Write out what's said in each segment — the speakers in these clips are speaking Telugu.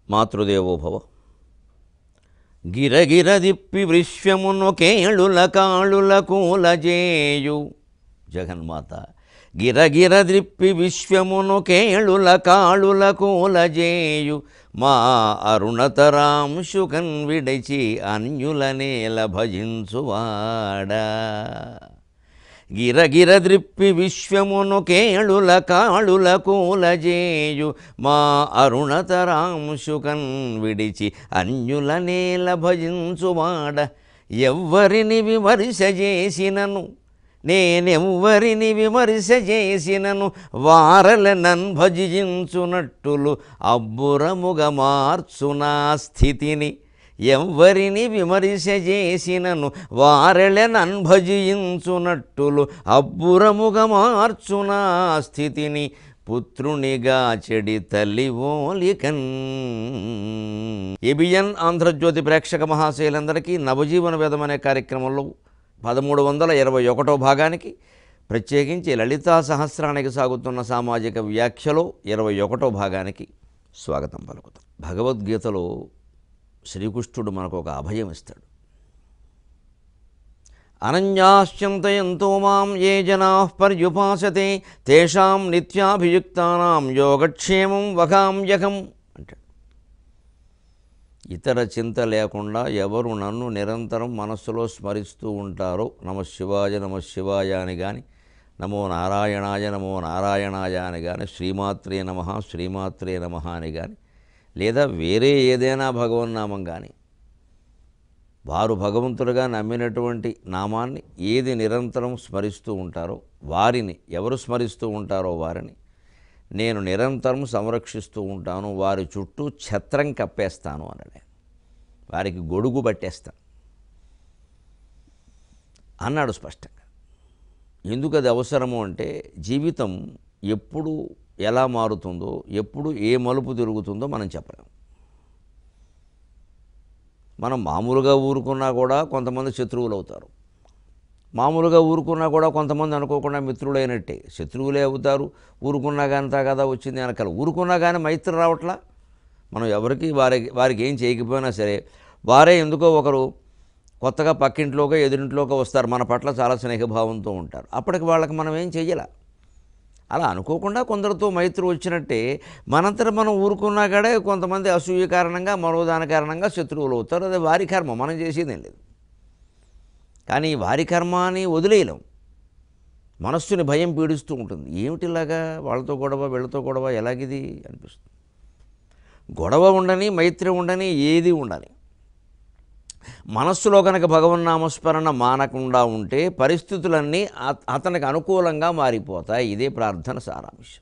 మాతృదేవోభవ గిరగిరదిప్పి విశ్వమును కేళుల కాళుల కూలజేయు జగన్మాత గిరగిరదిప్పి విశ్వమును కేళుల కాళుల కూలజేయు మా అరుణతరాంశుకన్ విడచి అన్యుల నేల భజించువాడా గిరగిర ద్రిప్పి విశ్వమును కేళుల కాళుల కూలజేయు మా అరుణతరాంశుకన్ విడిచి అన్యుల నేల భజించువాడ ఎవ్వరిని విమర్శ చేసినను నేనెవ్వరిని విమర్శ చేసినను వారల నన్ భజించునట్టులు అబ్బురముగ మార్చునా స్థితిని ఎవ్వరిని విమర్శ చేసినను వారెళనన్ భజించునట్టులు అబ్బురముగ మార్చునా స్థితిని పుత్రునిగా చెడి తల్లి ఓలికన్ ఏబిఎన్ ఆంధ్రజ్యోతి ప్రేక్షక మహాశయులందరికీ నవజీవన వేదం అనే కార్యక్రమంలో పదమూడు వందల ఇరవై ఒకటో భాగానికి ప్రత్యేకించి లలితా సహస్రానికి సాగుతున్న సామాజిక వ్యాఖ్యలో ఇరవై ఒకటో భాగానికి స్వాగతం పలుకుతాం భగవద్గీతలో శ్రీకృష్ణుడు మనకు ఒక అభయం ఇస్తాడు అనన్యాశ్చంతయంతో మాం ఏ జనా పర్యుపాసతే తేషాం నిత్యాభియుక్తానాం యోగక్షేమం వగాంయకం అంటాడు ఇతర చింత లేకుండా ఎవరు నన్ను నిరంతరం మనస్సులో స్మరిస్తూ ఉంటారో నమ శివాయ నమ శివాయ అని కానీ నమో నారాయణాయ నమో నారాయణాయ అని కానీ శ్రీమాత్రే నమ శ్రీమాత్రే నమ అని కానీ లేదా వేరే ఏదైనా భగవన్నామం కానీ వారు భగవంతుడుగా నమ్మినటువంటి నామాన్ని ఏది నిరంతరం స్మరిస్తూ ఉంటారో వారిని ఎవరు స్మరిస్తూ ఉంటారో వారిని నేను నిరంతరం సంరక్షిస్తూ ఉంటాను వారి చుట్టూ ఛత్రం కప్పేస్తాను అన్నాడు వారికి గొడుగు పట్టేస్తాను అన్నాడు స్పష్టంగా ఎందుకు అది అవసరము అంటే జీవితం ఎప్పుడు ఎలా మారుతుందో ఎప్పుడు ఏ మలుపు తిరుగుతుందో మనం చెప్పలేం మనం మామూలుగా ఊరుకున్నా కూడా కొంతమంది శత్రువులు అవుతారు మామూలుగా ఊరుకున్నా కూడా కొంతమంది అనుకోకుండా మిత్రులైనట్టే శత్రువులే అవుతారు ఊరుకున్నా కానీ కదా వచ్చింది వెనకాల ఊరుకున్నా కానీ మైత్రి రావట్లా మనం ఎవరికి వారి వారికి ఏం చేయకపోయినా సరే వారే ఎందుకో ఒకరు కొత్తగా పక్కింట్లోకి ఎదురింట్లోకి వస్తారు మన పట్ల చాలా స్నేహభావంతో ఉంటారు అప్పటికి వాళ్ళకి మనం ఏం చెయ్యాల అలా అనుకోకుండా కొందరితో మైత్రి వచ్చినట్టే మనంతట మనం ఊరుకున్నా కాడే కొంతమంది అసూయ కారణంగా మరో దాని కారణంగా శత్రువులు అవుతారు అది వారి కర్మ మనం చేసేదేం లేదు కానీ వారి కర్మ అని వదిలేయలేం మనస్సుని భయం పీడిస్తూ ఉంటుంది ఏమిటిలాగా వాళ్ళతో గొడవ వీళ్ళతో గొడవ ఎలాగిది అనిపిస్తుంది గొడవ ఉండని మైత్రి ఉండని ఏది ఉండని మనస్సులో కనుక భగవన్నామస్మరణ మానకుండా ఉంటే పరిస్థితులన్నీ అత- అతనికి అనుకూలంగా మారిపోతాయి ఇదే ప్రార్థన సారాంశం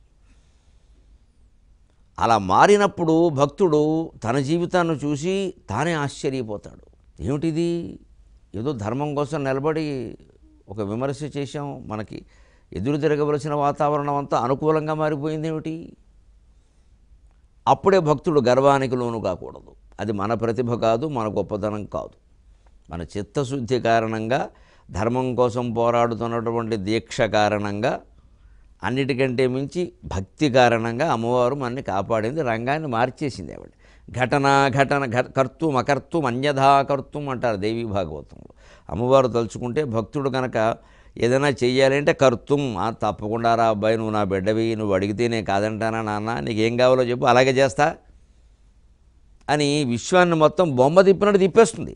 అలా మారినప్పుడు భక్తుడు తన జీవితాన్ని చూసి తానే ఆశ్చర్యపోతాడు ఏమిటిది ఏదో ధర్మం కోసం నిలబడి ఒక విమర్శ చేశాం మనకి ఎదురు తిరగవలసిన వాతావరణం అంతా అనుకూలంగా మారిపోయింది ఏమిటి అప్పుడే భక్తుడు గర్వానికి లోను కాకూడదు అది మన ప్రతిభ కాదు మన గొప్పతనం కాదు మన చిత్తశుద్ధి కారణంగా ధర్మం కోసం పోరాడుతున్నటువంటి దీక్ష కారణంగా అన్నిటికంటే మించి భక్తి కారణంగా అమ్మవారు మనని కాపాడింది రంగాన్ని మార్చేసింది ఆవిడ ఘటన ఘటన ఘ కర్తుం అకర్తుం అన్యథా కర్తుం అంటారు దేవీ భాగవతంలో అమ్మవారు తలుచుకుంటే భక్తుడు కనుక ఏదైనా చెయ్యాలంటే కర్తుం "ఆ, తప్పకుండా రా అబ్బాయి నువ్వు నా బిడ్డవి నువ్వు అడిగితే నేను కాదంటానా నాన్న నీకేం కావాలో చెప్పు అలాగే చేస్తా అని విశ్వాన్ని మొత్తం బొమ్మ తిప్పినట్టు తిప్పేస్తుంది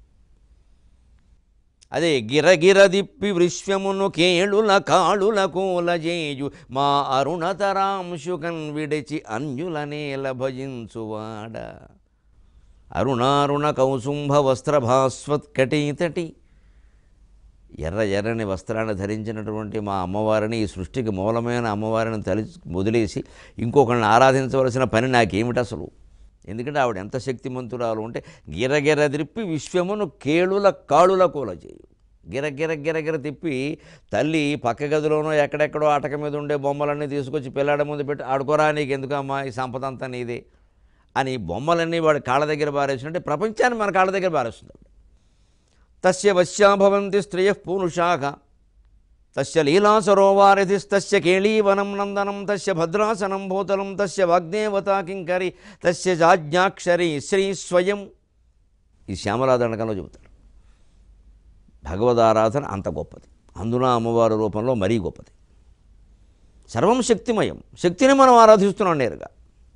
అదే గిరగిర దిప్పి విశ్వమును కేళుల కాళుల కూలజేయు మా అరుణతరాంశుకన్ విడిచి అన్యుల నేల భజించువాడ అరుణారుణ కౌసుంభ వస్త్రభాస్వత్కటీతటి ఎర్ర ఎర్రని వస్త్రాన్ని ధరించినటువంటి మా అమ్మవారిని ఈ సృష్టికి మూలమైన అమ్మవారిని తలి వదిలేసి ఇంకొకరిని ఆరాధించవలసిన పని నాకేమిటి అసలు ఎందుకంటే ఆవిడ ఎంత శక్తిమంతురాలు అంటే గిరగిర తిప్పి విశ్వమును కేళుల కాళుల కూల చేయు గిరగిర గిరగిర తిప్పి తల్లి పక్క గదిలోనో ఎక్కడెక్కడో ఆటక మీద ఉండే బొమ్మలన్నీ తీసుకొచ్చి పిల్లాడ ముందు పెట్టి ఆడుకోరా నీకు ఎందుకమ్మా ఈ సంపద అంతా నీదే అని బొమ్మలన్నీ వాడి కాళ్ళ దగ్గర బారేసినట్టే ప్రపంచాన్ని మన కాళ్ళ దగ్గర బారేస్తుంది ఆవిడ. తస్య వశ్యా భవంతి స్త్రియ పూనుషాక తస్య లీలాసరోవారిధిస్తస్య కేళీవనం నందనం తస్య భద్రాసనం భూతలం తస్య వాగ్దేవతా కింకరి తస్య జాజ్ఞాక్షరి శ్రీ స్వయం ఈ శ్యామలాదండకంలో చెబుతాడు భగవదారాధన అంత గొప్పది అందున అమ్మవారి రూపంలో మరీ గొప్పది సర్వం శక్తిమయం శక్తిని మనం ఆరాధిస్తున్నాం నేరుగా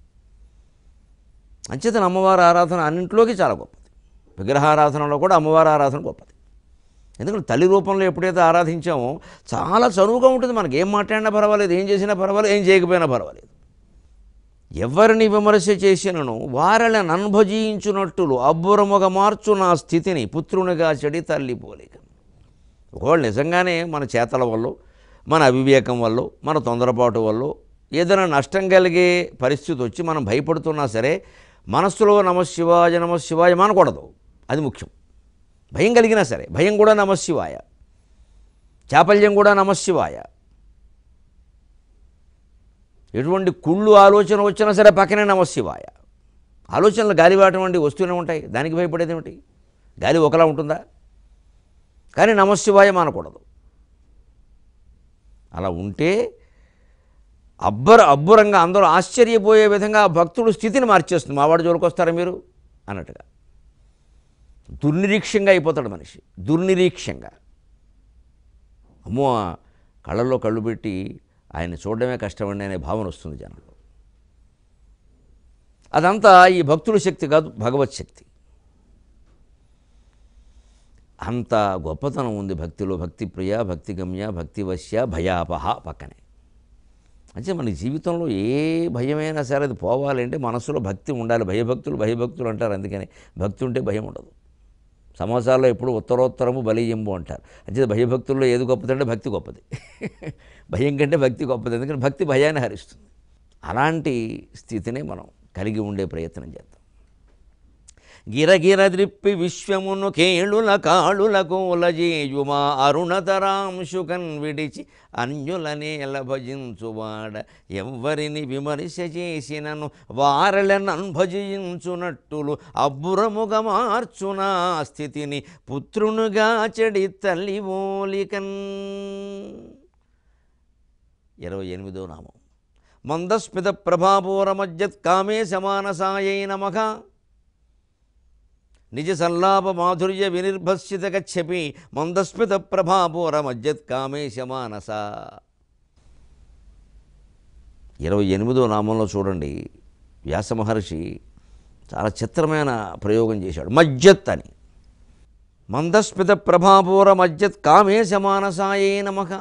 అంచేతన అమ్మవారి ఆరాధన అన్నింటిలోకి చాలా గొప్పది విగ్రహారాధనలో కూడా అమ్మవారి ఆరాధన గొప్పది ఎందుకంటే తల్లి రూపంలో ఎప్పుడైతే ఆరాధించామో చాలా చనువుగా ఉంటుంది మనకి ఏం మాట్లాడినా పర్వాలేదు ఏం చేసినా పర్వాలేదు ఏం చేయకపోయినా పర్వాలేదు ఎవరిని విమర్శ చేసినను వారిని నన్భజించునట్టులు అబ్బురముగ మార్చు నా స్థితిని పుత్రునిగా చెడి తల్లి పోలిక ఒకవేళ నిజంగానే మన చేతల వల్ల మన అవివేకం వల్ల మన తొందరపాటు వల్ల ఏదైనా నష్టం కలిగే పరిస్థితి వచ్చి మనం భయపడుతున్నా సరే మనస్సులో నమశివాయ నమశివాయ మనకూడదు అది ముఖ్యం భయం కలిగినా సరే భయం కూడా నమశివాయ చాపల్యం కూడా నమశివాయ ఎటువంటి కుళ్ళు ఆలోచన వచ్చినా సరే పక్కనే నమశివాయ ఆలోచనలు గాలివాటం వంటి వస్తూనే ఉంటాయి దానికి భయపడేది ఏమిటి గాలి ఒకలా ఉంటుందా కానీ నమశివాయ మానకూడదు అలా ఉంటే అబ్బర అబ్బురంగా అందరూ ఆశ్చర్యపోయే విధంగా ఆ భక్తుడు స్థితిని మార్చేస్తుంది మావాడు జోలికి వస్తారా మీరు అన్నట్టుగా దుర్నిరీక్షంగా అయిపోతాడు మనిషి దుర్నిరీక్షంగా అమ్మో ఆ కళ్ళల్లో కళ్ళు పెట్టి ఆయన చూడడమే కష్టమండి అనే భావన వస్తుంది జనంలో అదంతా ఈ భక్తుల శక్తి కాదు భగవత్ శక్తి అంత గొప్పతనం ఉంది భక్తిలో భక్తి ప్రియ భక్తి గమ్య భక్తి వశ్య భయాపహ పక్కనే అంటే మన జీవితంలో ఏ భయమైనా సరే అది పోవాలంటే మనసులో భక్తి ఉండాలి భయభక్తులు భయభక్తులు అంటారు అందుకని భక్తి ఉంటే భయం ఉండదు సమాజాల్లో ఎప్పుడు ఉత్తరోత్తరము బలీయంబు అంటారు అంటే భయభక్తుల్లో ఏది గొప్పదంటే భక్తి గొప్పది భయం కంటే భక్తి గొప్పది ఎందుకంటే భక్తి భయాన్ని హరిస్తుంది అలాంటి స్థితినే మనం కలిగి ఉండే ప్రయత్నం చేద్దాం గిరగిర ద్రిప్పి విశ్వమును కేళుల కాళుల కోలజేయుమా అరుణతరాంశుకన్ విడిచి అన్యులనేల భజించువాడ ఎవ్వరిని విమర్శ చేసినను వారలనన్ భజించునట్టులు అబ్బురముగ మార్చునా స్థితిని పుత్రునుగా చెడి తల్లి ఓలికన్ ఇరవై ఎనిమిదో నామం మందస్మిత ప్రభాపూర మధ్యత్ కామే సమానసాయై నమః నిజ సల్లాప మాధుర్య వినిర్భస్యత గచ్చపి మందస్మిత ప్రభాపూర మధ్యత్ కామేశ మానస ఇరవై ఎనిమిదో నామంలో చూడండి వ్యాస మహర్షి చాలా చిత్రమైన ప్రయోగం చేశాడు మజ్జత్ అని మందస్మిత ప్రభాపూర మజ్జత్ కామేశ మానసాయే నమః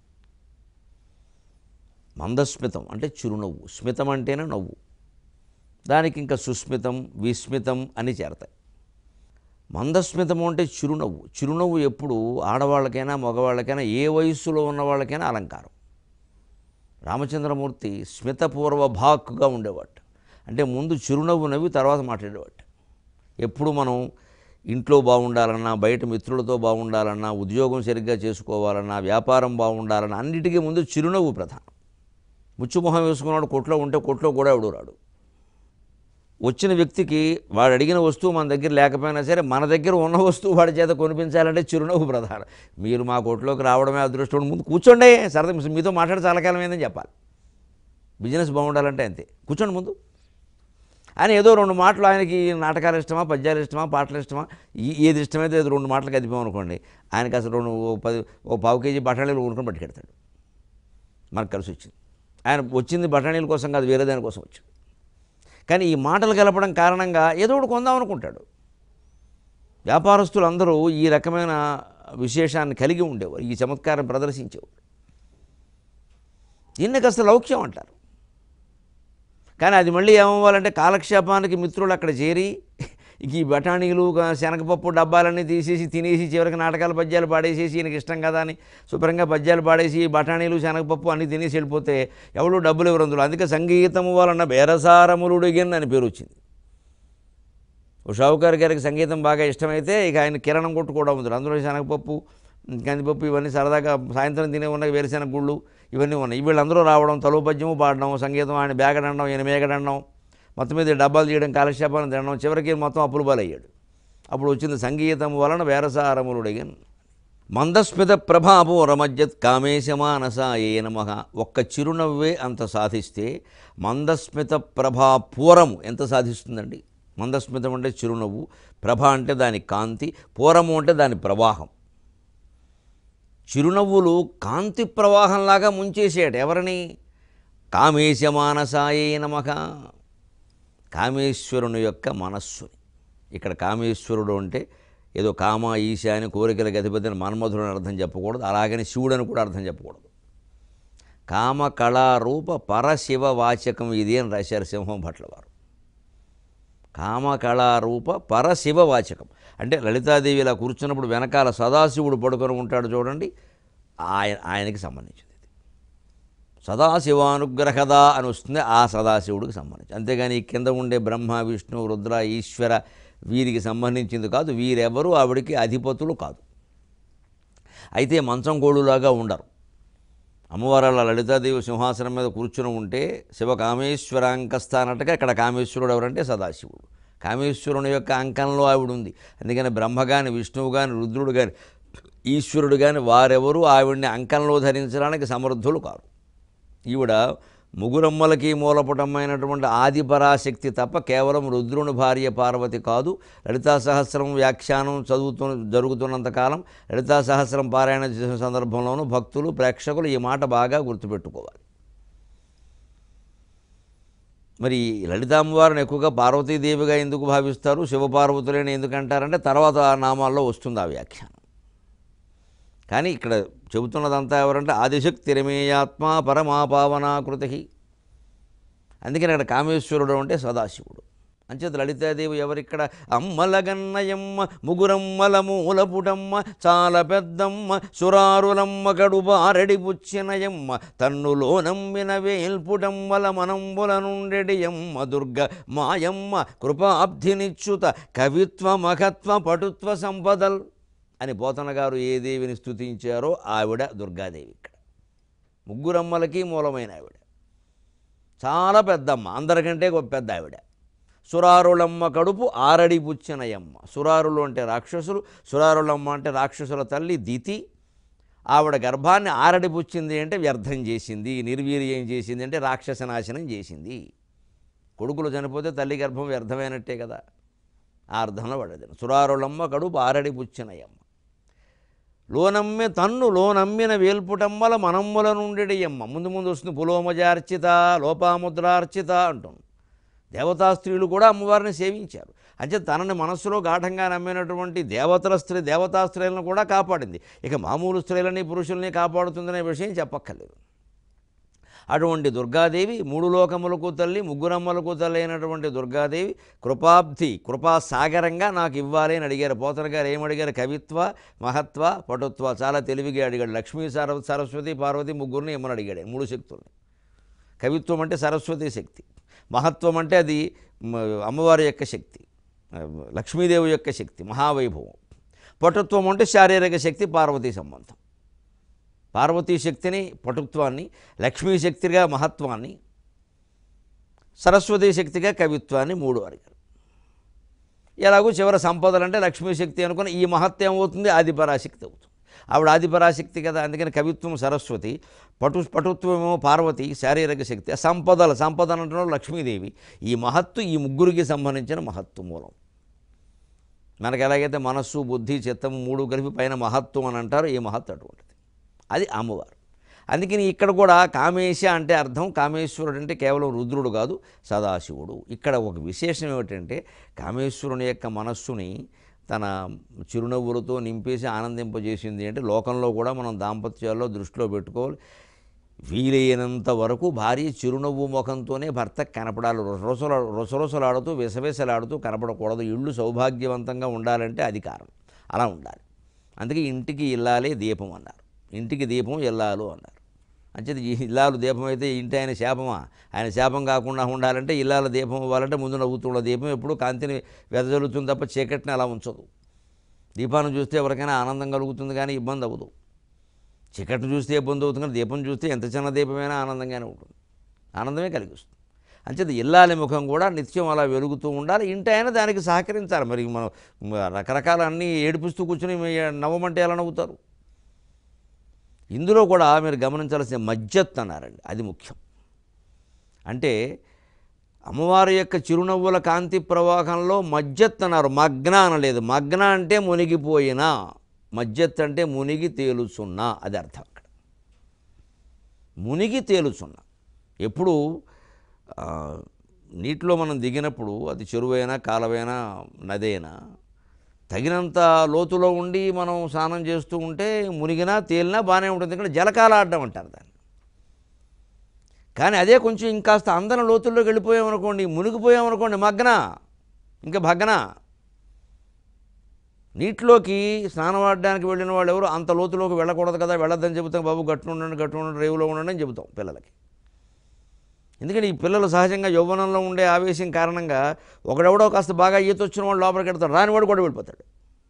మందస్మితం అంటే చిరునవ్వు స్మితం అంటేనే నవ్వు దానికి ఇంకా సుస్మితం విస్మితం అని చేరతాయి మందస్మితము అంటే చిరునవ్వు చిరునవ్వు ఎప్పుడు ఆడవాళ్ళకైనా మగవాళ్ళకైనా ఏ వయస్సులో ఉన్న వాళ్ళకైనా అలంకారం రామచంద్రమూర్తి స్మితపూర్వ భాక్కుగా ఉండేవాడు అంటే ముందు చిరునవ్వు నవ్వి తర్వాత మాట్లాడేవాడు ఎప్పుడు మనం ఇంట్లో బాగుండాలన్నా బయట మిత్రులతో బాగుండాలన్నా ఉద్యోగం సరిగ్గా చేసుకోవాలన్నా వ్యాపారం బాగుండాలన్నా అన్నిటికీ ముందు చిరునవ్వు ప్రధానం ముచ్చుమొహం వేసుకున్నాడు కొట్లో ఉంటే కొట్లో కూడా ఎవడు రాడు వచ్చిన వ్యక్తికి వాడు అడిగిన వస్తువు మన దగ్గర లేకపోయినా సరే మన దగ్గర ఉన్న వస్తువు వాడి చేత కొనిపించాలంటే చిరునవ్వు ప్రధానం మీరు మా కొట్లోకి రావడమే అదృష్టం ముందు కూర్చోండి సరదా మీతో మాట్లాడి చాలా కాలం ఏందని చెప్పాలి బిజినెస్ బాగుండాలంటే అంతే కూర్చోండి ముందు ఆయన ఏదో రెండు మాటలు ఆయనకి నాటకాలు ఇష్టమా పద్యాలు ఇష్టమా పాటలు ఇష్టమా ఈ- ఏది ఇష్టమైతే అది రెండు మాటలు కదిపామనుకోండి ఆయనకి అసలు రెండు ఓ పది ఓ పావు కేజీ బఠానీలు ఊరుకొని పట్టుకెడతాడు మనకు కలిసి వచ్చింది ఆయన వచ్చింది బఠానీల కోసం కాదు వేరే దానికోసం వచ్చింది కానీ ఈ మాటలు కలపడం కారణంగా ఏదో ఒకటి కొందాం అనుకుంటాడు వ్యాపారస్తులు అందరూ ఈ రకమైన విశేషాన్ని కలిగి ఉండేవారు ఈ చమత్కారం ప్రదర్శించేవారు దీన్ని కాస్త లౌక్యం అంటారు కానీ అది మళ్ళీ ఏమవ్వాలంటే కాలక్షేపానికి మిత్రులు అక్కడ చేరి ఇక ఈ బఠానీలు గా- శనగపప్పు డబ్బాలన్నీ తీసేసి తినేసి చివరికి నాటకాల పద్యాలు పాడేసేసి ఈయనకి ఇష్టం కదా అని శుభ్రంగా పద్యాలు పాడేసి ఈ బఠానీలు శనగపప్పు అన్నీ తినేసి వెళ్ళిపోతే ఎవడు డబ్బులు ఎవరు అందులో అందుకే సంగీతము వలన బేరసారములుడిగిన్ అని పేరు వచ్చింది ఓ షావుకారు గారికి సంగీతం బాగా ఇష్టమైతే ఇక ఆయన కిరణం కొట్టు కూడా ఉంది అందులో శనగపప్పు కందిపప్పు ఇవన్నీ సరదాగా సాయంత్రం తినే ఉన్నాయి వేరుశెనగ గుళ్ళు ఇవన్నీ ఉన్నాయి వీళ్ళందరూ రావడం తలుపు పద్యము పాడడం సంగీతం ఆయన బ్యాగడండం ఈయన మేగడండం మొత్తం మీద ఈ డబ్బాలు చేయడం కాలక్షేపాన్ని తినడం చివరికి మొత్తం అప్పులు పాలయ్యాడు అప్పుడు వచ్చింది సంగీతం వలన వేరసారములుడిగన్ మందస్మిత ప్రభాపూరమజ్జత్ కామేశమానసాయే నమ ఒక్క చిరునవ్వే అంత సాధిస్తే మందస్మిత ప్రభాపూరము ఎంత సాధిస్తుందండి మందస్మితం అంటే చిరునవ్వు ప్రభ అంటే దాని కాంతి పూరము అంటే దాని ప్రవాహం చిరునవ్వులు కాంతి ప్రవాహంలాగా ముంచేసేట ఎవరిని కామేశమానసాయే నమక కామేశ్వరుని యొక్క మనస్సుని ఇక్కడ కామేశ్వరుడు అంటే ఏదో కామ ఈశ అని కోరికలకు అధిపతిని మన్మధుడు అని అర్థం చెప్పకూడదు అలాగని శివుడు అని కూడా అర్థం చెప్పకూడదు కామ కళారూప పరశివ వాచకం ఇది అని రాశారు సింహం భట్ల వారు కామ కళారూప పరశివ వాచకం అంటే లలితాదేవి ఇలా కూర్చున్నప్పుడు వెనకాల సదాశివుడు పడుకొని ఉంటాడు చూడండి ఆయన ఆయనకి సంబంధించింది ఇది సదాశివానుగ్రహద అని వస్తుంది ఆ సదాశివుడికి సంబంధించి అంతేగాని ఈ కింద ఉండే బ్రహ్మ విష్ణు రుద్ర ఈశ్వర వీరికి సంబంధించింది కాదు వీరెవరు ఆవిడికి అధిపతులు కాదు అయితే మంచం గోడులాగా ఉండరు అమ్మవారాల లలితాదేవి సింహాసనం మీద కూర్చుని ఉంటే శివ కామేశ్వరాంకస్థ అన్నట్టుగా ఇక్కడ కామేశ్వరుడు ఎవరంటే సదాశివుడు కామేశ్వరుని యొక్క అంకంలో ఆవిడ ఉంది అందుకని బ్రహ్మ కానీ విష్ణువు కానీ రుద్రుడు కానీ ఈశ్వరుడు కానీ వారెవరూ ఆవిడ్ని అంకంలో ధరించడానికి సమర్థులు కారు ఈవిడ ముగురమ్మలకి మూలపుటమైనటువంటి ఆదిపరాశక్తి తప్ప కేవలం రుద్రుని భార్య పార్వతి కాదు లలితా సహస్రం వ్యాఖ్యానం చదువుతూ జరుగుతున్నంతకాలం లలితా సహస్రం పారాయణ చేసిన సందర్భంలోనూ భక్తులు ప్రేక్షకులు ఈ మాట బాగా గుర్తుపెట్టుకోవాలి మరి లలితామ్మవారిని ఎక్కువగా పార్వతీదేవిగా ఎందుకు భావిస్తారు శివపార్వతులని ఎందుకు అంటారంటే తర్వాత ఆ నామాల్లో వస్తుంది ఆ వ్యాఖ్యానం కానీ ఇక్కడ చెబుతున్నదంతా ఎవరంటే ఆదిశక్తి రమేయాత్మ పరమాపావనాకృతి అందుకని అక్కడ కామేశ్వరుడు అంటే సదాశివుడు అంచేత లలితాదేవి ఎవరిక్కడ అమ్మలగన్నయమ్మ ముగురమ్మల మూలపుటమ్మ చాలా పెద్దమ్మ సురారులమ్మ కడుబారడి పుచ్చినయమ్మ తన్నులో నమ్మిన వేల్పుటమ్మల మనంబుల నుండెడియమ్మ దుర్గ మాయమ్మ కృపాబ్ధినిచ్యుత కవిత్వ మఖత్వ పటుత్వ సంపదల్ అని పోతన గారు ఏ దేవిని స్తుతించారో ఆవిడ దుర్గాదేవి ఇక్కడ ముగ్గురమ్మలకి మూలమైన ఆవిడ చాలా పెద్దమ్మ అందరికంటే గొప్ప పెద్ద ఆవిడ సురారులమ్మ కడుపు ఆరడి పుచ్చినయమ్మ సురారులు అంటే రాక్షసులు సురారులమ్మ అంటే రాక్షసుల తల్లి దితి ఆవిడ గర్భాన్ని ఆరడి పుచ్చింది అంటే వ్యర్థం చేసింది నిర్వీర్యం చేసింది అంటే రాక్షస నాశనం చేసింది కొడుకులు చనిపోతే తల్లి గర్భం వ్యర్థమైనట్టే కదా ఆ అర్థంలో పడేది సురారులమ్మ కడుపు ఆరడి పుచ్చినయమ్మ లోనమ్మె తన్ను లోనమ్మిన వేల్పుటమ్మల మనమ్ముల నుండియమ్మ ముందు ముందు వస్తుంది పులోమజార్చిత లోపాముద్రార్చిత అంటుంది దేవతా స్త్రీలు కూడా అమ్మవారిని సేవించారు అంటే తనని మనస్సులో గాఢంగా నమ్మినటువంటి దేవతల స్త్రీ దేవతా స్త్రీలను కూడా కాపాడింది ఇక మామూలు స్త్రీలని పురుషుల్ని కాపాడుతుందనే విషయం చెప్పక్కర్లేదు అటువంటి దుర్గాదేవి మూడు లోకములకు తల్లి ముగ్గురమ్మలకు తల్లి అయినటువంటి దుర్గాదేవి కృపాబ్ధి కృపాసాగరంగా నాకు ఇవ్వాలి అని అడిగారు పోతన గారు ఏమడిగారు కవిత్వ మహత్వ పటుత్వ చాలా తెలివిగా అడిగాడు లక్ష్మీ సర సరస్వతి పార్వతి ముగ్గురిని ఇమ్మని అడిగాడు మూడు శక్తుల్ని కవిత్వం అంటే సరస్వతి శక్తి మహత్వం అంటే అది మ, అమ్మవారి యొక్క శక్తి ఆ, లక్ష్మీదేవి యొక్క శక్తి మహావైభవం పటుత్వం అంటే శారీరక శక్తి పార్వతీ సంబంధం పార్వతీ శక్తిని పటుత్వాన్ని లక్ష్మీ శక్తిగా మహత్వాన్ని సరస్వతీ శక్తిగా కవిత్వాన్ని మూడు అడిగారు ఎలాగో చివర సంపదలు అంటే లక్ష్మీ శక్తి అనుకుని ఈ మహత్వం ఏమవుతుంది ఆదిపరాశక్తి అవుతుంది ఆవిడ ఆదిపరాశక్తి కదా అందుకని కవిత్వం సరస్వతి పటు పటుత్వమేమో పార్వతి శారీరక శక్తి సంపదల సంపద అంటున్న లక్ష్మీదేవి ఈ మహత్తు ఈ ముగ్గురికి సంబంధించిన మహత్తు మూలం మనకు ఎలాగైతే మనస్సు బుద్ధి చిత్తము మూడు కలిపి పైన మహత్వం అని అంటారు ఈ మహత్తు అటువంటిది అది అమ్మవారు అందుకని ఇక్కడ కూడా కామేశ అంటే అర్థం కామేశ్వరుడు అంటే కేవలం రుద్రుడు కాదు సదాశివుడు ఇక్కడ ఒక విశేషం ఏమిటంటే కామేశ్వరుని యొక్క మనస్సుని తన చిరునవ్వులతో నింపేసి ఆనందింపజేసింది అంటే లోకంలో కూడా మనం దాంపత్యాల్లో దృష్టిలో పెట్టుకోవాలి వీలైనంత వరకు భార్య చిరునవ్వు ముఖంతోనే భర్త కనపడాలి రొసరొసల రొసరొసలాడుతూ విసవిసలాడుతూ కనపడకూడదు ఇళ్ళు సౌభాగ్యవంతంగా ఉండాలంటే అది కారణం అలా ఉండాలి అందుకే ఇంటికి ఇల్లాలే దీపం అన్నారు ఇంటికి దీపం ఇల్లాలు అన్నారు అంచేది ఈ ఇల్లాలు దీపం అయితే ఇంటి ఆయన శాపమా ఆయన శాపం కాకుండా ఉండాలంటే ఇల్లాల దీపం ఇవ్వాలంటే ముందు నవ్వుతున్న దీపం ఎప్పుడు కాంతిని వెదజల్లుతుంది తప్ప చీకటిని అలా ఉంచదు దీపాన్ని చూస్తే ఎవరికైనా ఆనందం కలుగుతుంది కానీ ఇబ్బంది అవ్వదు చీకటిని చూస్తే ఇబ్బంది అవుతుంది కానీ దీపం చూస్తే ఎంత చిన్న దీపమైనా ఆనందంగానే ఉంటుంది ఆనందమే కలిగిస్తుంది అంచేది ఇల్లాలి ముఖం కూడా నిత్యం అలా వెలుగుతూ ఉండాలి ఇంటి అయినా దానికి సహకరించాలి మరి మనం రకరకాల అన్నీ ఏడిపిస్తూ కూర్చొని నవ్వమంటే ఎలా నవ్వుతారు ఇందులో కూడా మీరు గమనించాల్సిన మజ్జత్ అన్నారండి అది ముఖ్యం అంటే అమ్మవారి యొక్క చిరునవ్వుల కాంతి ప్రవాహంలో మజ్జత్ అన్నారు మగ్న అనలేదు మగ్న అంటే మునిగిపోయిన మజ్జత్ అంటే మునిగి తేలుచున్నా అది అర్థం అక్కడ మునిగి తేలుచున్నా ఎప్పుడు ఆ, నీటిలో మనం దిగినప్పుడు అది చెరువైనా కాలవైనా నదైనా తగినంత లోతులో ఉండి మనం స్నానం చేస్తూ ఉంటే మునిగినా తేలినా బాగానే ఉంటుంది ఇక్కడ జలకాల ఆడడం అంటారు దాన్ని కానీ అదే కొంచెం ఇంకాస్త అందరం లోతుల్లోకి వెళ్ళిపోయామనుకోండి మునిగిపోయామనుకోండి మగ్న ఇంకా భగ్న నీటిలోకి స్నానం ఆడడానికి వెళ్ళిన వాళ్ళు ఎవరు అంత లోతులోకి వెళ్ళకూడదు కదా వెళ్ళొద్దని చెబుతాం బాబు గట్టు ఉండండి గట్టు ఉండండి రేవులో ఉండండి అని చెబుతాం పిల్లలకి ఎందుకంటే ఈ పిల్లలు సహజంగా యవ్వనంలో ఉండే ఆవేశం కారణంగా ఒకడెవడో కాస్త బాగా ఈత వచ్చిన వాడు లోపలికి వెళ్తాడు రానివాడు కూడా వెళ్ళిపోతాడు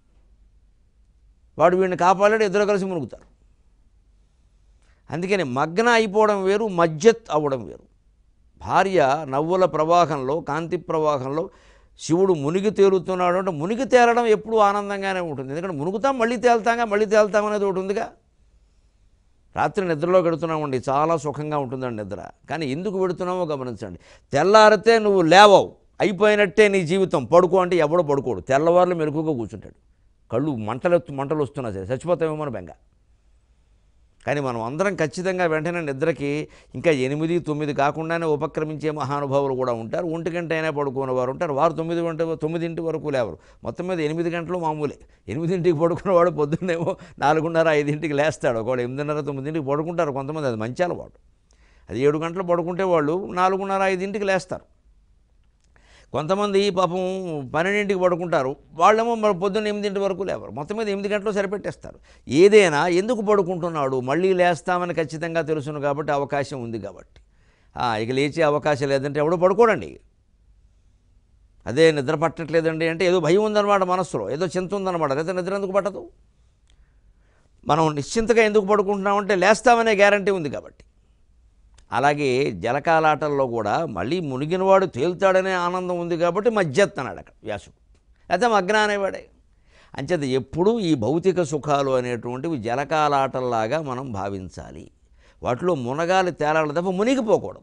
వాడు వీడిని కాపాడాడు ఇద్దరు కలిసి మునుగుతారు అందుకని మగ్న అయిపోవడం వేరు మజ్జత్ అవ్వడం వేరు భార్య నవ్వుల ప్రవాహంలో కాంతి ప్రవాహంలో శివుడు మునిగి తేలుతున్నాడు అంటే మునిగి తేలడం ఎప్పుడూ ఆనందంగానే ఉంటుంది ఎందుకంటే మునుగుతాం మళ్ళీ తేలుతాంగా మళ్ళీ తేలుతాం అనేది ఒకటి ఉందిగా రాత్రి నిద్రలో గడుతున్నామండి చాలా సుఖంగా ఉంటుందండి నిద్ర కానీ ఎందుకు పెడుతున్నామో గమనించండి తెల్లారితే నువ్వు లేవవు అయిపోయినట్టే నీ జీవితం పడుకో అంటే ఎవడో పడుకోడు తెల్లవారులు మెలకుగా కూర్చుంటాడు కళ్ళు మంటలు మంటలు వస్తున్నా సరే చచ్చిపోతామేమో అని బెంగ కానీ మనం అందరం ఖచ్చితంగా వెంటనే నిద్రకి ఇంకా ఎనిమిది తొమ్మిది కాకుండానే ఉపక్రమించే మహానుభావులు కూడా ఉంటారు ఒంటి గంట అయినా పడుకునే వారు ఉంటారు వారు తొమ్మిది గంట తొమ్మిదింటి వరకు లేవరు మొత్తం మీద ఎనిమిది గంటలు మామూలే ఎనిమిదింటికి పడుకున్నవాడు పొద్దున్నేమో నాలుగున్నర ఐదింటికి లేస్తాడు ఒకవేళ ఎనిమిదిన్నర తొమ్మిదింటికి పడుకుంటారు కొంతమంది అది మంచి అలవాటు అది ఏడు గంటలు పడుకుంటే వాళ్ళు నాలుగున్నర ఐదింటికి లేస్తారు కొంతమంది పాపం పన్నెండింటికి పడుకుంటారు వాళ్ళేమో మరి పొద్దున్న ఎనిమిదింటి వరకు లేవరు మొత్తం మీద ఎనిమిది గంటలు సరిపెట్టేస్తారు ఏదైనా ఎందుకు పడుకుంటున్నాడు మళ్ళీ లేస్తామని ఖచ్చితంగా తెలుసును కాబట్టి అవకాశం ఉంది కాబట్టి ఆ, ఇక లేచే అవకాశం లేదంటే ఎవడో పడుకోడండి అదే నిద్ర పట్టట్లేదండి అంటే ఏదో భయం ఉందన్నమాట మనస్సులో ఏదో చింత ఉందన్నమాట లేదా నిద్ర ఎందుకు పట్టదు మనం నిశ్చింతగా ఎందుకు పడుకుంటున్నామంటే లేస్తామనే గ్యారంటీ ఉంది కాబట్టి అలాగే జలకాలాటల్లో కూడా మళ్ళీ మునిగినవాడు తేలుతాడనే ఆనందం ఉంది కాబట్టి మధ్యత్ అన్నాడు అక్కడ వ్యాసుడు అయితే మగ్న అనేవాడే అంచేత ఎప్పుడూ ఈ భౌతిక సుఖాలు అనేటువంటివి జలకాలాటల్లాగా మనం భావించాలి వాటిలో మునగాలి తేలాలి తప్ప మునిగిపోకూడదు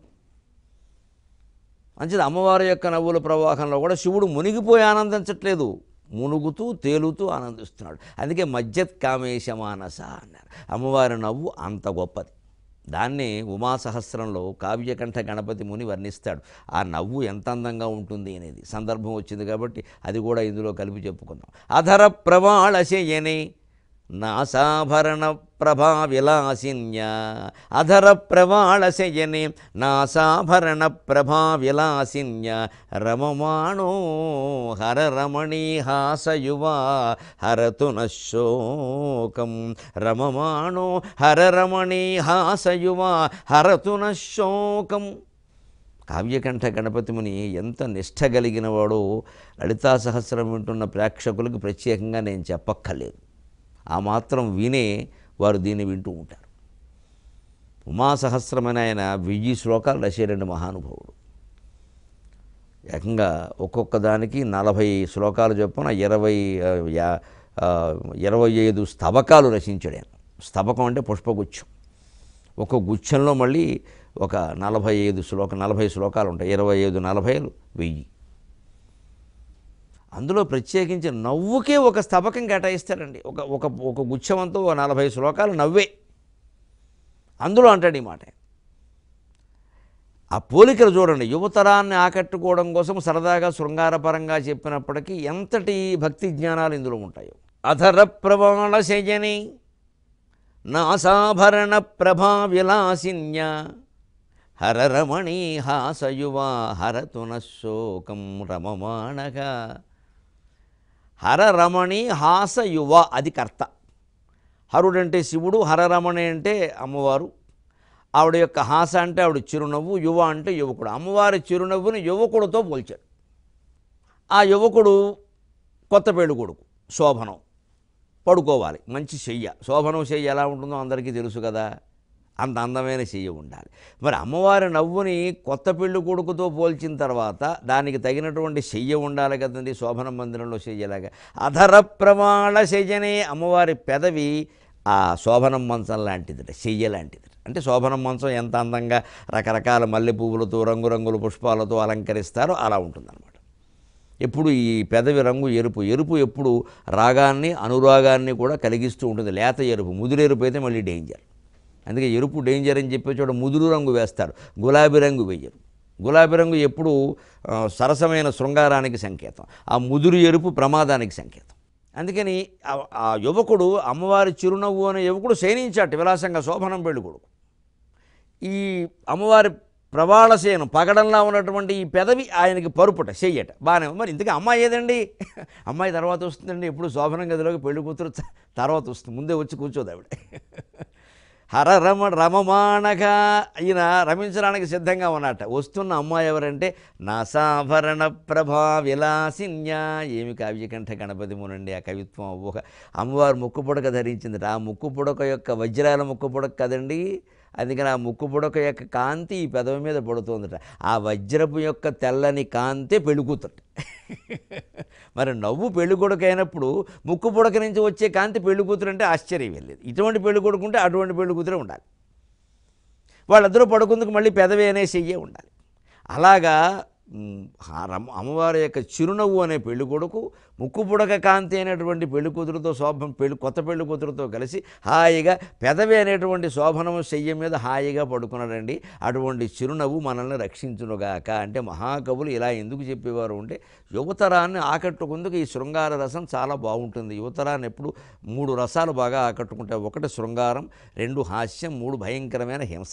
అంచేత అమ్మవారి యొక్క నవ్వుల ప్రవాహంలో కూడా శివుడు మునిగిపోయి ఆనందించట్లేదు మునుగుతూ తేలుతూ ఆనందిస్తున్నాడు అందుకే మజ్జత్ కామేశ మానస అన్నారు అమ్మవారి నవ్వు అంత గొప్పది దాన్నే ఉమాసహస్రంలో కావ్యకంఠ గణపతి ముని వర్ణిస్తాడు ఆ నవ్వు ఎంత అందంగా ఉంటుంది అనేది సందర్భం వచ్చింది కాబట్టి అది కూడా ఇందులో కలిపి చెప్పుకుందాం అధర ప్రవాళ శయనే నాసాభరణ ప్రభా విలాసిన్య అధర ప్రవాళ శయనే నాసాభరణ ప్రభా విలాసిన్య రమమాణో హర రమణీ హాసయువా హరతు నశోకం రమమాణో హర రమణీ హాసయువా హరతు నశోకం కావ్యకంఠ గణపతి ముని ఎంత నిష్ఠ కలిగిన వాడో లలితా సహస్రం వింటున్న ప్రేక్షకులకు ప్రత్యేకంగా నేను చెప్పక్కర్లేదు ఆ మాత్రం వినే వారు దీన్ని వింటూ ఉంటారు ఉమాసహస్రమైన ఆయన వెయ్యి శ్లోకాలు రచేయండి మహానుభావుడు ఏకంగా ఒక్కొక్క దానికి నలభై శ్లోకాలు చొప్పున ఇరవై ఆ, యా- ఆ, ఇరవై ఐదు స్తబకాలు రచించాడు ఆయన స్తబకం అంటే పుష్పగుచ్చం ఒక గుచ్చంలో మళ్ళీ ఒక నలభై ఐదు శ్లోక నలభై శ్లోకాలు ఉంటాయి ఇరవై ఐదు నలభైలు వెయ్యి అందులో ప్రత్యేకించి నవ్వుకే ఒక స్తబకం కేటాయిస్తాడండి ఒక ఒక ఒక గుచ్చమంతో ఒక నలభై శ్లోకాలు నవ్వే అందులో అంటాడు ఈ మాట ఆ పోలికలు చూడండి యువతరాన్ని ఆకట్టుకోవడం కోసం సరదాగా శృంగారపరంగా చెప్పినప్పటికీ ఎంతటి భక్తి జ్ఞానాలు ఇందులో ఉంటాయో అధర ప్రవాణ శయని నాసాభరణ ప్రభా విలాసిన్య హరరమణీ హాసయువా హరతున శోకం రమమాణగా హరరమణి హాసయువ అది కర్త హరుడంటే శివుడు హరరమణి అంటే అమ్మవారు ఆవిడ యొక్క హాస అంటే ఆవిడ చిరునవ్వు యువ అంటే యువకుడు అమ్మవారి చిరునవ్వుని యువకుడితో పోల్చాడు ఆ యువకుడు కొత్త పెళ్లి కొడుకు శోభనం పడుకోవాలి మంచి చెయ్య శోభనం చెయ్యి ఎలా ఉంటుందో అందరికీ తెలుసు కదా అంత అందమైన చెయ్యి ఉండాలి మరి అమ్మవారి నవ్వుని కొత్త పెళ్లి కొడుకుతో పోల్చిన తర్వాత దానికి తగినటువంటి చెయ్య ఉండాలి కదండి శోభన మందిరంలో చెయ్యలాగా అధర ప్రమాణ శయ్యనే అమ్మవారి పెదవి ఆ శోభనం మంచం లాంటిది చెయ్య లాంటిది అంటే శోభనం మంచం ఎంత అందంగా రకరకాల మల్లె పువ్వులతో రంగురంగుల పుష్పాలతో అలంకరిస్తారో అలా ఉంటుందన్నమాట ఎప్పుడు ఈ పెదవి రంగు ఎరుపు ఎరుపు ఎప్పుడు రాగాన్ని అనురాగాన్ని కూడా కలిగిస్తూ ఉంటుంది లేత ఎరుపు ముదురు ఎరుపు అయితే మళ్ళీ డేంజర్ అందుకే ఎరుపు డేంజర్ అని చెప్పే చోట ముదురు రంగు వేస్తారు గులాబీ రంగు వేయరు గులాబీ రంగు ఎప్పుడు ఆ, సరసమైన శృంగారానికి సంకేతం ఆ ముదురు ఎరుపు ప్రమాదానికి సంకేతం అందుకని ఆ- ఆ యువకుడు అమ్మవారి చిరునవ్వు అనే యువకుడు శయనించాట విలాసంగా శోభనం పెళ్లి కొడుకు ఈ అమ్మవారి ప్రవాళసేనం పగడంలా ఉన్నటువంటి ఈ పెదవి ఆయనకి పరుపుట చెయ్యట బాగానే ఉంది. మరి ఇంతకీ అమ్మాయి ఏదండి అమ్మాయి తర్వాత వస్తుందండి ఎప్పుడు శోభనం గదిలోకి పెళ్లి కూతురు త- తర్వాత వస్తుంది ముందే వచ్చి కూర్చోదు ఆవిడ హర రమ రమమాణగా ఈయన రమించడానికి సిద్ధంగా ఉన్నట్ట వస్తున్న అమ్మాయి ఎవరంటే నాసాభరణ ప్రభా విలాసిన్య ఏమి కావ్యకంఠ గణపతి మునండి ఆ కవిత్వం ఊహ అమ్మవారు ముక్కు పుడక ధరించింది ఆ ముక్కు పుడక యొక్క వజ్రాల ముక్కు పుడక కదండి అందుకని ఆ ముక్కు పుడక యొక్క కాంతి ఈ పెదవి మీద పడుతుందట ఆ వజ్రపు యొక్క తెల్లని కాంతే పెళ్ళికూతుట మరి నవ్వు పెళ్ళికొడుకు అయినప్పుడు ముక్కు పుడక నుంచి వచ్చే కాంతి పెళ్ళికూతురు అంటే ఆశ్చర్యం వెళ్ళేది ఇటువంటి పెళ్ళికొడుకు ఉంటే అటువంటి పెళ్ళికూతురే ఉండాలి వాళ్ళిద్దరూ పడుకుందుకు మళ్ళీ పెదవి అనే చెయ్యే ఉండాలి అలాగా మ్, ఆ రమ- అమ్మవారి యొక్క చిరునవ్వు అనే పెళ్లి కొడుకు ముక్కు పుడక కాంతి అనేటువంటి పెళ్లి కూతురుతో శోభం పెళ్లి కొత్త పెళ్లి కూతురుతో కలిసి హాయిగా పెదవి అనేటువంటి శోభనము శయ్య మీద హాయిగా పడుకున్నాడండి అటువంటి చిరునవ్వు మనల్ని రక్షించునుగాక అంటే మహాకవులు ఇలా ఎందుకు చెప్పేవారు అంటే యువతరాన్ని ఆకట్టుకుందుకు ఈ శృంగార రసం చాలా బాగుంటుంది యువతరాన్ని ఎప్పుడు మూడు రసాలు బాగా ఆకట్టుకుంటాయి ఒకటి శృంగారం రెండు హాస్యం మూడు భయంకరమైన హింస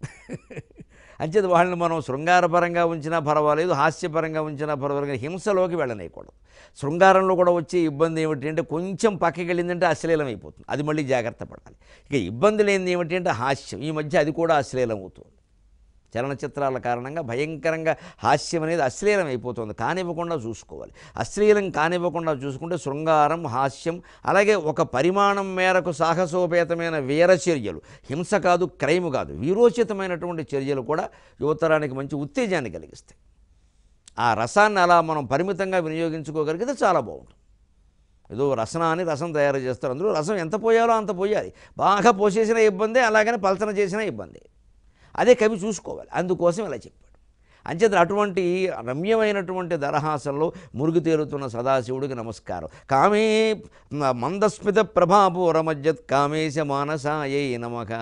అంచేది వాళ్ళని మనం శృంగారపరంగా ఉంచినా పర్వాలేదు హాస్యపరంగా ఉంచినా పర్వాలేదు కానీ హింసలోకి వెళ్ళనేయకూడదు శృంగారంలో కూడా వచ్చే ఇబ్బంది ఏమిటి అంటే కొంచెం పక్కకి వెళ్ళిందంటే అశ్లీలం అయిపోతుంది అది మళ్ళీ జాగ్రత్త పడాలి ఇక ఇబ్బంది లేనిది ఏమిటి అంటే హాస్యం ఈ మధ్య అది కూడా అశ్లీలం అవుతుంది చలనచిత్రాల కారణంగా భయంకరంగా హాస్యం అనేది అశ్లీలం అయిపోతుంది కానివ్వకుండా చూసుకోవాలి అశ్లీలం కానివ్వకుండా చూసుకుంటే శృంగారం హాస్యం అలాగే ఒక పరిమాణం మేరకు సాహసోపేతమైన వీర చర్యలు హింస కాదు క్రైమ్ కాదు వీరోచితమైనటువంటి చర్యలు కూడా యువతరానికి మంచి ఉత్తేజాన్ని కలిగిస్తాయి ఆ రసాన్ని అలా మనం పరిమితంగా వినియోగించుకోగలిగితే చాలా బాగుంటుంది ఏదో రసనాన్ని రసం తయారు చేస్తారు అందులో రసం ఎంత పోయాలో అంత పోయాలి బాగా పోసేసిన ఇబ్బందే అలాగనే పలచన చేసిన ఇబ్బంది అదే కవి చూసుకోవాలి అందుకోసం ఇలా చెప్పాడు అంచేత అటువంటి రమ్యమైనటువంటి దరహాసంలో మురుగు తేలుతున్న సదాశివుడికి నమస్కారం కామే మందస్మిత ప్రభాపూరమజ్జత్ కామేశ మానసాయే నమక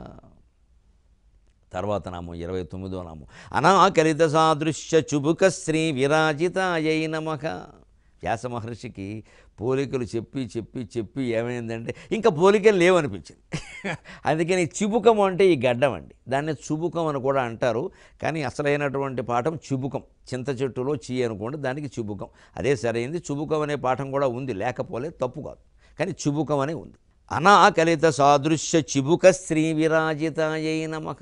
తర్వాత నామం ఇరవై తొమ్మిదో నామం అనాకలిత సాదృశ్య చుబుక శ్రీ విరాజితాయై నమక వ్యాస మహర్షికి పోలికలు చెప్పి చెప్పి చెప్పి ఏమైందంటే ఇంకా పోలికలు లేవనిపించింది అందుకని చిబుకం అంటే ఈ గడ్డం అండి దాన్ని చుబుకం అని కూడా అంటారు కానీ అసలైనటువంటి పాఠం చుబుకం చింత చెట్టులో చీ అనుకోండి దానికి చుబుకం అదే సరైంది చుబుకం అనే పాఠం కూడా ఉంది లేకపోలే తప్పు కాదు కానీ చుబుకం అనే ఉంది అనాకలిత సాదృశ్య చిబుక శ్రీ విరాజితాయై నమక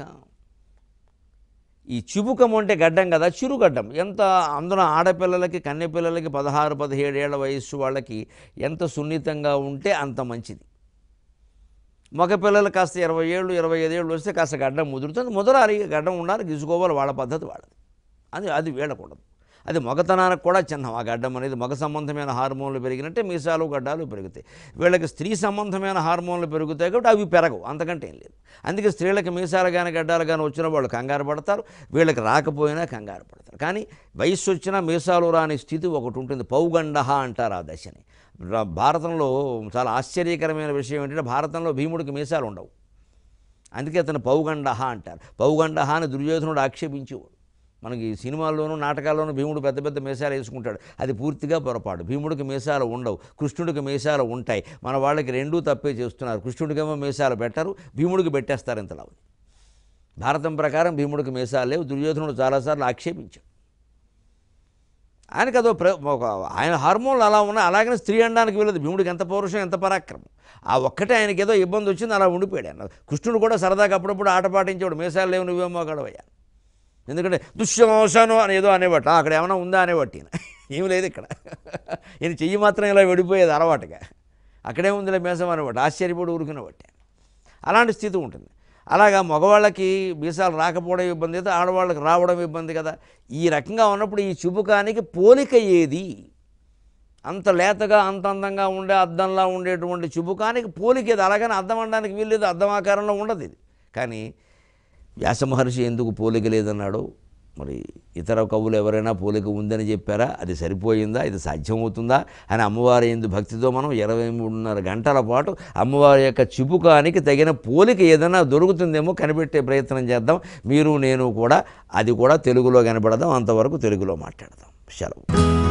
ఈ చిబుకం అంటే గడ్డం కదా చిరుగడ్డం ఎంత అందులో ఆడపిల్లలకి కన్నెపిల్లలకి పదహారు పదిహేడు ఏళ్ల వయస్సు వాళ్ళకి ఎంత సున్నితంగా ఉంటే అంత మంచిది మగపిల్లలు కాస్త ఇరవై ఏళ్ళు ఇరవై ఐదేళ్ళు వస్తే కాస్త గడ్డం ముదురుతుంది ముదరాలి గడ్డం ఉండాలి గిసుకోవాలి వాళ్ళ పద్ధతి వాళ్ళది అది అది వీడకూడదు అది మగతనానికి కూడా చిహ్నం ఆ గడ్డం అనేది మగ సంబంధమైన హార్మోన్లు పెరిగినట్టే మీసాలు గడ్డాలు పెరుగుతాయి వీళ్ళకి స్త్రీ సంబంధమైన హార్మోన్లు పెరుగుతాయి కాబట్టి అవి పెరగవు అంతకంటే ఏం లేదు అందుకే స్త్రీలకి మీసాలు కానీ గడ్డాలు కానీ వచ్చిన వాళ్ళు కంగారు పడతారు వీళ్ళకి రాకపోయినా కంగారు పడతారు కానీ వయస్సు వచ్చినా మీసాలు రాని స్థితి ఒకటి ఉంటుంది పౌగండహ అంటారు ఆ దశని రా- భారతంలో చాలా ఆశ్చర్యకరమైన విషయం ఏంటంటే భారతంలో భీముడికి మీసాలు ఉండవు అందుకే అతను పౌగండహ అంటారు పౌగండహ అని దుర్యోధనుడు ఆక్షేపించేవాడు మనకి సినిమాల్లోనూ నాటకాల్లోనూ భీముడు పెద్ద పెద్ద మీసాలు వేసుకుంటాడు అది పూర్తిగా పొరపాటు భీముడికి మీసాలు ఉండవు కృష్ణుడికి మీసాలు ఉంటాయి మన వాళ్ళకి రెండూ తప్పే చేస్తున్నారు కృష్ణుడికేమో మీసాలు పెట్టరు భీముడికి పెట్టేస్తారు ఇంతలా భారతం ప్రకారం భీముడికి మీసాలు లేవు దుర్యోధనుడు చాలాసార్లు ఆక్షేపించాడు ఆయనకి అదో ప్ర ఒక ఆయన హార్మోన్లు అలా ఉన్నాయి అలాగనే స్త్రీ అనడానికి వెళ్ళదు భీముడికి ఎంత పౌరుషం ఎంత పరాక్రమం ఆ ఒక్కటే ఆయనకి ఏదో ఇబ్బంది వచ్చింది అలా ఉండిపోయాడు ఆయన కృష్ణుడు కూడా సరదాగా అప్పుడప్పుడు ఆట పాటించేవాడు మీసాలు లేవు నువ్వేమో గడవయ్యా ఎందుకంటే దుశ్శంసను అని ఏదో అనేవాట అక్కడ ఏమైనా ఉందా అనేవాటి ఈయన ఏం లేదు ఇక్కడ ఈయన చెయ్యి మాత్రం ఇలా విడిపోయేది అలవాటుగా అక్కడే ఉందిలే మేసం అనేవాటి ఆశ్చర్యపడి ఊరుకునేవాటి అలాంటి స్థితి ఉంటుంది అలాగా మగవాళ్ళకి మీసాలు రాకపోవడం ఇబ్బంది అయితే ఆడవాళ్ళకి రావడం ఇబ్బంది కదా ఈ రకంగా ఉన్నప్పుడు ఈ చుబుకానికి పోలిక ఏది అంత లేతగా అంత అందంగా ఉండే అద్దంలా ఉండేటువంటి చుబుకానికి పోలిక ఇది అలాగని అద్దం అనడానికి వీల్లేదు అద్దం ఆకారంలో ఉండదు ఇది కానీ వ్యాస మహర్షి ఎందుకు పోలిక లేదన్నాడు మరి ఇతర కవులు ఎవరైనా పోలిక ఉందని చెప్పారా అది సరిపోయిందా ఇది సాధ్యమవుతుందా అని అమ్మవారి ఎందు భక్తితో మనం ఇరవై మూడున్నర గంటల పాటు అమ్మవారి యొక్క చిపుకానికి తగిన పోలిక ఏదైనా దొరుకుతుందేమో కనిపెట్టే ప్రయత్నం చేద్దాం మీరు నేను కూడా అది కూడా తెలుగులో కనపడదాం అంతవరకు తెలుగులో మాట్లాడదాం సెలవు